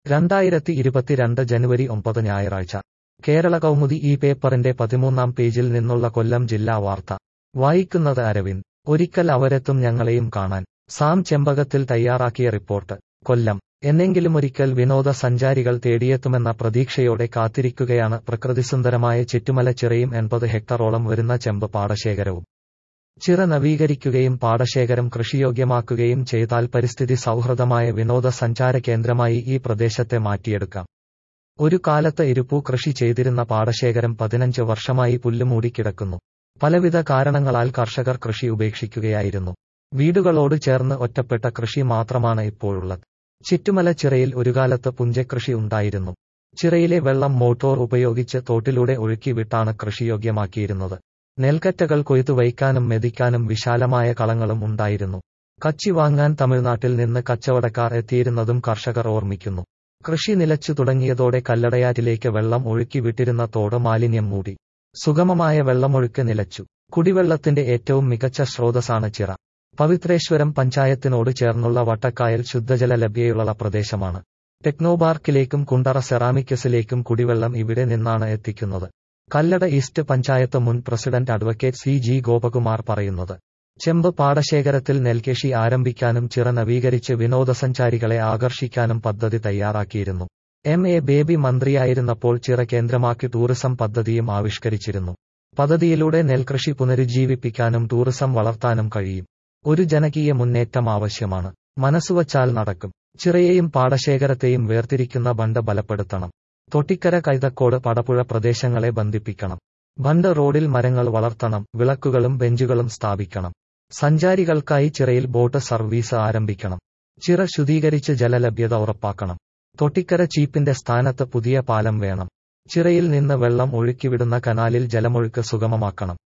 രണ്ടായിരത്തി ഇരുപത്തിരണ്ട് ജനുവരി ഒമ്പത് ഞായറാഴ്ച കേരള കൗമുദി ഈ പേപ്പറിന്റെ പതിമൂന്നാം പേജിൽ നിന്നുള്ള കൊല്ലം ജില്ലാ വാർത്ത വായിക്കുന്നത് അരവിന്ദ് ഒരിക്കൽ അവരെത്തും ഞങ്ങളെയും കാണാൻ സാം ചെമ്പകത്തിൽ തയ്യാറാക്കിയ റിപ്പോർട്ട് കൊല്ലം എന്നെങ്കിലുമൊരിക്കൽ വിനോദ സഞ്ചാരികൾ തേടിയെത്തുമെന്ന പ്രതീക്ഷയോടെ കാത്തിരിക്കുകയാണ് പ്രകൃതിസുന്ദരമായ ചുറ്റുമല ചിറയും എൺപത് ഹെക്ടറോളം വരുന്ന ചെമ്പ് പാടശേഖരവും ചിറ നവീകരിക്കുകയും പാടശേഖരം കൃഷിയോഗ്യമാക്കുകയും ചെയ്താൽ പരിസ്ഥിതി സൗഹൃദമായ വിനോദസഞ്ചാര കേന്ദ്രമായി ഈ പ്രദേശത്തെ മാറ്റിയെടുക്കാം ഒരു കാലത്ത് ഇരുപ്പൂ കൃഷി ചെയ്തിരുന്ന പാടശേഖരം പതിനഞ്ച് വർഷമായി പുല്ലുമൂടി കിടക്കുന്നു പലവിധ കാരണങ്ങളാൽ കർഷകർ കൃഷി ഉപേക്ഷിക്കുകയായിരുന്നു വീടുകളോട് ചേർന്ന് ഒറ്റപ്പെട്ട കൃഷി മാത്രമാണ് ഇപ്പോഴുള്ളത് ചുറ്റുമല ചിറയിൽ ഒരു കാലത്ത് പുഞ്ചകൃഷി ഉണ്ടായിരുന്നു ചിറയിലെ വെള്ളം മോട്ടോർ ഉപയോഗിച്ച് തോട്ടിലൂടെ ഒഴുക്കി വിട്ടാണ് കൃഷിയോഗ്യമാക്കിയിരുന്നത് നെൽക്കറ്റകൾ കൊയ്തു വയ്ക്കാനും മെതിക്കാനും വിശാലമായ കളങ്ങളും ഉണ്ടായിരുന്നു കച്ചി വാങ്ങാൻ തമിഴ്നാട്ടിൽ നിന്ന് കച്ചവടക്കാർ എത്തിയിരുന്നതും കർഷകർ ഓർമ്മിക്കുന്നു കൃഷി നിലച്ചു തുടങ്ങിയതോടെ കല്ലടയാറ്റിലേക്ക് വെള്ളം ഒഴുക്കി വിട്ടിരുന്ന തോട് മാലിന്യം മൂടി സുഗമമായ വെള്ളമൊഴുക്ക് നിലച്ചു കുടിവെള്ളത്തിന്റെ ഏറ്റവും മികച്ച സ്രോതസ്സാണ് ചിറ പവിത്രേശ്വരം പഞ്ചായത്തിനോട് ചേർന്നുള്ള വട്ടക്കായൽ ശുദ്ധജല ലഭ്യതയുള്ള പ്രദേശമാണ് ടെക്നോപാർക്കിലേക്കും കുണ്ടറ സെറാമിക്കസിലേക്കും കുടിവെള്ളം ഇവിടെ നിന്നാണ് എത്തിക്കുന്നത് കല്ലട ഈസ്റ്റ് പഞ്ചായത്ത് മുൻ president advocate C G Gopakumar പറയുന്നത് ചെമ്പ് പാടശേഖരത്തിൽ നെൽകൃഷി ആരംഭിക്കാനും ചിറ നവീകരിച്ച് വിനോദസഞ്ചാരികളെ ആകർഷിക്കാനും പദ്ധതി തയ്യാറാക്കിയിരുന്നു എം എ ബേബി മന്ത്രിയായിരുന്നപ്പോൾ ചിറ കേന്ദ്രമാക്കി ടൂറിസം പദ്ധതിയും ആവിഷ്കരിച്ചിരുന്നു പദ്ധതിയിലൂടെ നെൽകൃഷി പുനരുജ്ജീവിപ്പിക്കാനും ടൂറിസം വളർത്താനും കഴിയും ഒരു ജനകീയ മുന്നേറ്റം ആവശ്യമാണ് മനസ്സുവച്ചാൽ നടക്കും ചിറയെയും പാടശേഖരത്തെയും വേർതിരിക്കുന്ന ബണ്ട് ബലപ്പെടുത്തണം തൊട്ടിക്കര കൈതക്കോട് പടപ്പുഴ പ്രദേശങ്ങളെ ബന്ധിപ്പിക്കണം ബണ്ട് റോഡിൽ മരങ്ങൾ വളർത്തണം വിളക്കുകളും ബെഞ്ചുകളും സ്ഥാപിക്കണം സഞ്ചാരികൾക്കായി ചിറയിൽ ബോട്ട് സർവീസ് ആരംഭിക്കണം ചിറ ശുദ്ധീകരിച്ച് ജലലഭ്യത ഉറപ്പാക്കണം തൊട്ടിക്കര ചീപ്പിന്റെ സ്ഥാനത്ത് പുതിയ പാലം വേണം ചിറയിൽ നിന്ന് വെള്ളം ഒഴുക്കിവിടുന്ന കനാലിൽ ജലമൊഴുക്ക് സുഗമമാക്കണം